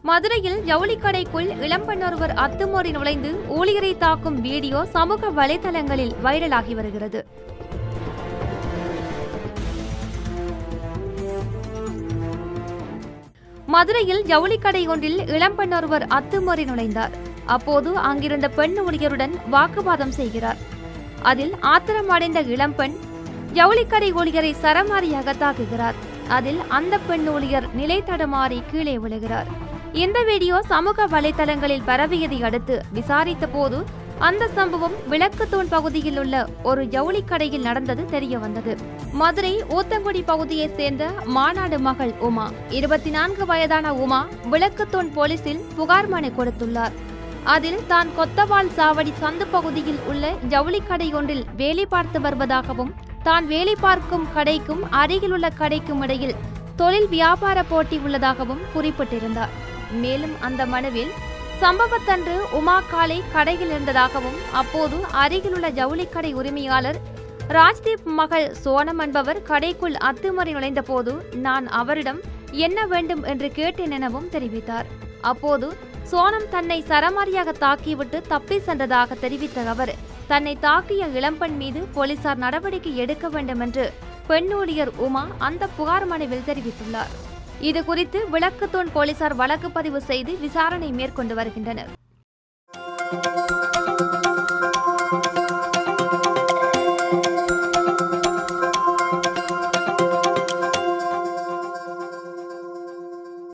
மதுரையில் ஜவுளிக்கடைக்குள் இளம்பெண் ஒருவர் அத்துமீறி நுழைந்து ஊழியரை தாக்கும் வீடியோ சமூக வலைதளங்களில் வைரலாகி வருகிறது மதுரையில் ஜவுளிக்கடை ஒன்றில் இளம்பெண் ஒருவர் அத்துமீறி நுழைந்தார் அப்போது அங்கிருந்த பெண் ஊழியருடன் வாக்குவாதம் செய்கிறார் அதில் ஆத்திரமடைந்த இளம்பெண் ஜவுளிக்கடை ஊழியரை சரமாரியாக தாக்குகிறார் அதில் அந்த பெண் ஊழியர் நிலை தடுமாறி கீழே விழுகிறார் இந்த வீடியோ சமூக வலைதளங்களில் பரவியதை அடுத்து விசாரித்த போது அந்த சம்பவம் விளக்குத்தூண் பகுதியில் உள்ள ஒரு ஜவுளி கடையில் நடந்தது தெரிய வந்தது மதுரை ஊத்தங்குடி பகுதியைச் சேர்ந்த மாநாடு மகள் உமா இருபத்தி நான்கு வயதான உமா விளக்குத்தூண் போலீசில் புகார் மனு கொடுத்துள்ளார் அதில் தான் கொத்தவால் சாவடி சந்து பகுதியில் உள்ள ஜவுளி கடை ஒன்றில் வேலை பார்த்து வருவதாகவும் தான் வேலை பார்க்கும் கடைக்கும் அருகிலுள்ள கடைக்கும் இடையில் தொழில் வியாபார போட்டி உள்ளதாகவும் குறிப்பிட்டிருந்தார் மேலும் அந்த மனுவில் சம்பவத்தன்று உமா காலை கடையில் இருந்ததாகவும் அப்போது அருகிலுள்ள ஜவுளிக்கடை உரிமையாளர் ராஜ்தீப் மகள் சோனம் என்பவர் கடைக்குள் அத்துமறை நுழைந்தபோது நான் அவரிடம் என்ன வேண்டும் என்று கேட்டேன் எனவும் தெரிவித்தார் அப்போது சோனம் தன்னை சரமாரியாக தாக்கிவிட்டு தப்பி சென்றதாக தெரிவித்த அவர் தன்னை தாக்கிய இளம்பெண் மீது போலீசார் நடவடிக்கை எடுக்க வேண்டும் என்று பெண் ஊழியர் உமா அந்த புகார் மனுவில் தெரிவித்துள்ளார் இது குறித்து விளக்குத்தூண் போலீசார் வழக்கு பதிவு செய்து விசாரணை மேற்கொண்டு வருகின்றனர்